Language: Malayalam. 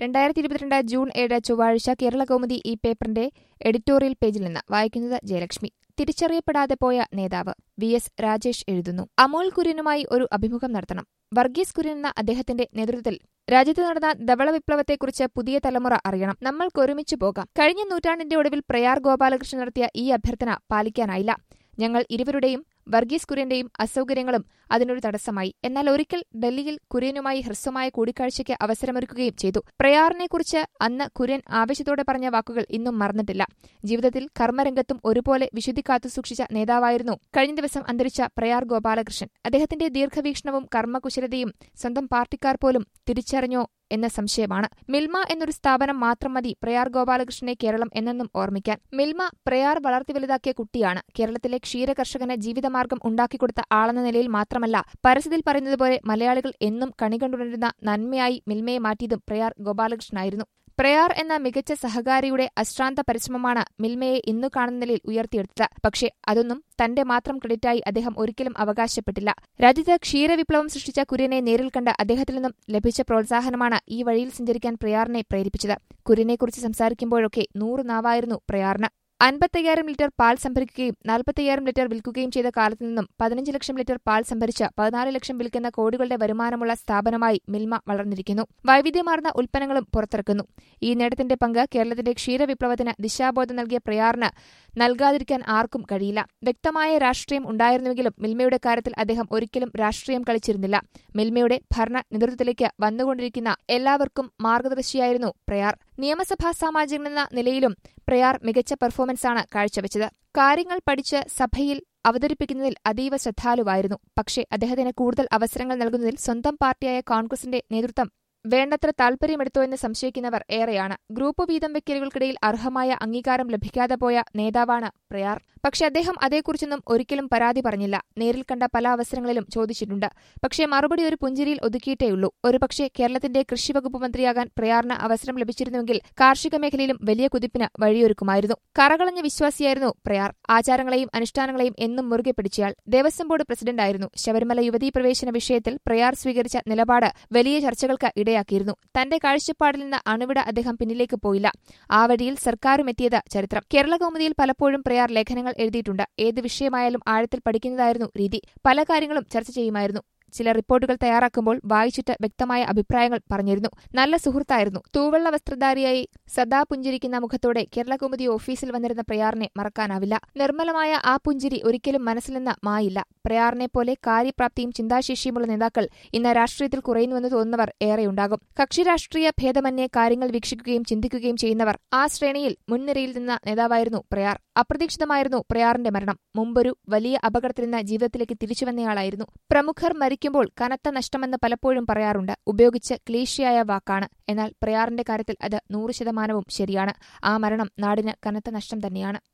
രണ്ടായിരത്തി ഇരുപത്തിരണ്ട് ജൂൺ ഏഴ് ചൊവ്വാഴ്ച കേരള കൗമുദി ഈ പേപ്പറിന്റെ എഡിറ്റോറിയൽ പേജിൽ നിന്ന് വായിക്കുന്നത് ജയലക്ഷ്മി തിരിച്ചറിയപ്പെടാതെ പോയ നേതാവ് വി എസ് രാജേഷ് എഴുതുന്നു അമോൽ കുര്യനുമായി ഒരു അഭിമുഖം നടത്തണം വർഗീസ് കുര്യൻ എന്ന അദ്ദേഹത്തിന്റെ നേതൃത്വത്തിൽ രാജ്യത്ത് നടന്ന ധവള വിപ്ലവത്തെക്കുറിച്ച് പുതിയ തലമുറ അറിയണം നമ്മൾക്കൊരുമിച്ചു പോകാം കഴിഞ്ഞ നൂറ്റാണ്ടിന്റെ ഒടുവിൽ പ്രയാർ ഗോപാലകൃഷ്ണൻ നടത്തിയ ഈ അഭ്യർത്ഥന പാലിക്കാനായില്ല ഞങ്ങൾ ഇരുവരുടെയും വർഗീസ് കുര്യന്റെയും അസൗകര്യങ്ങളും അതിനൊരു തടസ്സമായി എന്നാൽ ഒരിക്കൽ ഡൽഹിയിൽ കുര്യനുമായി ഹ്രസ്വമായ കൂടിക്കാഴ്ചയ്ക്ക് അവസരമൊരുക്കുകയും ചെയ്തു പ്രയാറിനെക്കുറിച്ച് അന്ന് കുര്യൻ ആവേശത്തോടെ പറഞ്ഞ വാക്കുകൾ ഇന്നും മറന്നിട്ടില്ല ജീവിതത്തിൽ കർമ്മരംഗത്തും ഒരുപോലെ വിശുദ്ധി കാത്തുസൂക്ഷിച്ച നേതാവായിരുന്നു കഴിഞ്ഞ ദിവസം അന്തരിച്ച പ്രയാർ ഗോപാലകൃഷ്ണൻ അദ്ദേഹത്തിന്റെ ദീർഘവീക്ഷണവും കർമ്മകുശലതയും സ്വന്തം പാർട്ടിക്കാർ പോലും തിരിച്ചറിഞ്ഞോ എന്ന സംശയമാണ് മിൽമ എന്നൊരു സ്ഥാപനം മാത്രം മതി പ്രയാർ ഗോപാലകൃഷ്ണനെ കേരളം എന്നെന്നും ഓർമ്മിക്കാൻ മിൽമ പ്രയാർ വളർത്തി വലുതാക്കിയ കുട്ടിയാണ് കേരളത്തിലെ ക്ഷീരകർഷകന് ജീവിതമാർഗം ഉണ്ടാക്കിക്കൊടുത്ത ആളെന്ന നിലയിൽ മാത്രമല്ല പരസ്യത്തിൽ പറയുന്നതുപോലെ മലയാളികൾ എന്നും കണികണ്ടുകൊണ്ടിരുന്ന നന്മയായി മിൽമയെ മാറ്റിയതും പ്രയാർ ഗോപാലകൃഷ്ണനായിരുന്നു പ്രയാർ എന്ന മികച്ച സഹകാരിയുടെ അശ്രാന്ത പരിശ്രമമാണ് മിൽമയെ ഇന്നു കാണുന്ന നിലയിൽ ഉയർത്തിയെടുത്തത് പക്ഷേ അതൊന്നും തന്റെ മാത്രം ക്രെഡിറ്റായി അദ്ദേഹം ഒരിക്കലും അവകാശപ്പെട്ടില്ല രാജ്യത്ത് ക്ഷീരവിപ്ലവം സൃഷ്ടിച്ച കുര്യനെ നേരിൽ കണ്ട് അദ്ദേഹത്തിൽ നിന്നും ലഭിച്ച പ്രോത്സാഹനമാണ് ഈ വഴിയിൽ സഞ്ചരിക്കാൻ പ്രയാറിനെ പ്രേരിപ്പിച്ചത് കുര്യനെക്കുറിച്ച് സംസാരിക്കുമ്പോഴൊക്കെ നൂറ് നാവായിരുന്നു പ്രയാറിന് അൻപത്തയ്യായിരം ലിറ്റർ പാൽ സംഭരിക്കുകയും നാൽപ്പത്തയ്യായിരം ലിറ്റർ വിൽക്കുകയും ചെയ്ത കാലത്തു നിന്നും പതിനഞ്ച് ലക്ഷം ലിറ്റർ പാൽ സംഭരിച്ച് പതിനാല് ലക്ഷം വിൽക്കുന്ന കോടികളുടെ വരുമാനമുള്ള സ്ഥാപനമായി മിൽമ വളർന്നിരിക്കുന്നു വൈവിധ്യമാർന്ന ഉൽപ്പന്നങ്ങളും പുറത്തിറക്കുന്നു ഈ നേട്ടത്തിന്റെ പങ്ക് കേരളത്തിന്റെ ക്ഷീരവിപ്ലവത്തിന് ദിശാബോധം നൽകിയ പ്രയാറിന് നൽകാതിരിക്കാൻ ആർക്കും കഴിയില്ല വ്യക്തമായ രാഷ്ട്രീയം ഉണ്ടായിരുന്നുവെങ്കിലും മിൽമയുടെ കാര്യത്തിൽ അദ്ദേഹം ഒരിക്കലും രാഷ്ട്രീയം കളിച്ചിരുന്നില്ല മിൽമയുടെ ഭരണ നേതൃത്വത്തിലേക്ക് വന്നുകൊണ്ടിരിക്കുന്ന എല്ലാവർക്കും മാർഗദർശിയായിരുന്നു പ്രയാർ നിയമസഭാ സാമാജികൻ എന്ന നിലയിലും പ്രയാർ മികച്ച പെർഫോമൻസാണ് കാഴ്ചവെച്ചത് കാര്യങ്ങൾ പഠിച്ച് സഭയിൽ അവതരിപ്പിക്കുന്നതിൽ അതീവ ശ്രദ്ധാലുവായിരുന്നു പക്ഷേ അദ്ദേഹത്തിന് കൂടുതൽ അവസരങ്ങൾ നൽകുന്നതിൽ സ്വന്തം പാർട്ടിയായ കോൺഗ്രസിന്റെ നേതൃത്വം വേണ്ടത്ര താൽപര്യമെടുത്തോ എന്ന് സംശയിക്കുന്നവർ ഏറെയാണ് ഗ്രൂപ്പ് വീതം വെക്കലുകൾക്കിടയിൽ അർഹമായ അംഗീകാരം ലഭിക്കാതെ പോയ നേതാവാണ് പ്രയാർ പക്ഷെ അദ്ദേഹം അതേക്കുറിച്ചൊന്നും ഒരിക്കലും പരാതി പറഞ്ഞില്ല നേരിൽ കണ്ട പല അവസരങ്ങളിലും ചോദിച്ചിട്ടുണ്ട് പക്ഷേ മറുപടി ഒരു പുഞ്ചിരിയിൽ ഒതുക്കിയിട്ടേയുള്ളൂ ഒരുപക്ഷെ കേരളത്തിന്റെ കൃഷിവകുപ്പ് മന്ത്രിയാകാൻ പ്രയാറിന് അവസരം ലഭിച്ചിരുന്നുവെങ്കിൽ കാർഷിക മേഖലയിലും വലിയ കുതിപ്പിന് വഴിയൊരുക്കുമായിരുന്നു കറകളഞ്ഞ വിശ്വാസിയായിരുന്നു പ്രയാർ ആചാരങ്ങളെയും അനുഷ്ഠാനങ്ങളെയും എന്നും മുറുകെ പിടിച്ചയാൾ ദേവസ്വം ബോർഡ് പ്രസിഡന്റായിരുന്നു ശബരിമല യുവതീ പ്രവേശന വിഷയത്തിൽ പ്രയാർ സ്വീകരിച്ച നിലപാട് വലിയ ചർച്ചകൾക്ക് ഇടയാക്കിയിരുന്നു തന്റെ കാഴ്ചപ്പാടിൽ നിന്ന് അണുവിട അദ്ദേഹം പിന്നിലേക്ക് പോയില്ല ആ വഴിയിൽ സർക്കാരും എത്തിയത് ചരിത്രം കേരള കൗമുദിയിൽ പലപ്പോഴും പ്രയാർ ലേഖനങ്ങൾ എഴുതിയിട്ടുണ്ട് ഏത് വിഷയമായാലും ആഴത്തിൽ പഠിക്കുന്നതായിരുന്നു രീതി പല കാര്യങ്ങളും ചർച്ച ചെയ്യുമായിരുന്നു ചില റിപ്പോർട്ടുകൾ തയ്യാറാക്കുമ്പോൾ വായിച്ചിട്ട് വ്യക്തമായ അഭിപ്രായങ്ങൾ പറഞ്ഞിരുന്നു നല്ല സുഹൃത്തായിരുന്നു തൂവെള്ള വസ്ത്രധാരിയായി സദാ പുഞ്ചിരിക്കുന്ന മുഖത്തോടെ കേരള കൗമുദി ഓഫീസിൽ വന്നിരുന്ന പ്രയാറിനെ മറക്കാനാവില്ല നിർമ്മലമായ ആ പുഞ്ചിരി ഒരിക്കലും മനസ്സിൽ നിന്ന് മായില്ല പ്രയാറിനെ പോലെ കാര്യപ്രാപ്തിയും ചിന്താശേഷിയുമുള്ള നേതാക്കൾ ഇന്ന് രാഷ്ട്രീയത്തിൽ കുറയുന്നുവെന്ന് തോന്നുന്നവർ ഏറെയുണ്ടാകും കക്ഷി രാഷ്ട്രീയ ഭേദമന്യേ കാര്യങ്ങൾ വീക്ഷിക്കുകയും ചിന്തിക്കുകയും ചെയ്യുന്നവർ ആ ശ്രേണിയിൽ മുൻനിരയിൽ നിന്ന നേതാവായിരുന്നു പ്രയാർ അപ്രതീക്ഷിതമായിരുന്നു പ്രയാറിന്റെ മരണം മുമ്പൊരു വലിയ അപകടത്തിൽ നിന്ന് ജീവിതത്തിലേക്ക് തിരിച്ചുവന്നയാളായിരുന്നു പ്രമുഖർ മരിക്കുമ്പോൾ കനത്ത നഷ്ടമെന്ന് പലപ്പോഴും പറയാറുണ്ട് ഉപയോഗിച്ച് ക്ലീശയായ വാക്കാണ് എന്നാൽ പ്രയാറിന്റെ കാര്യത്തിൽ അത് നൂറ് ശതമാനവും ശരിയാണ് ആ മരണം നാടിന് കനത്ത നഷ്ടം തന്നെയാണ്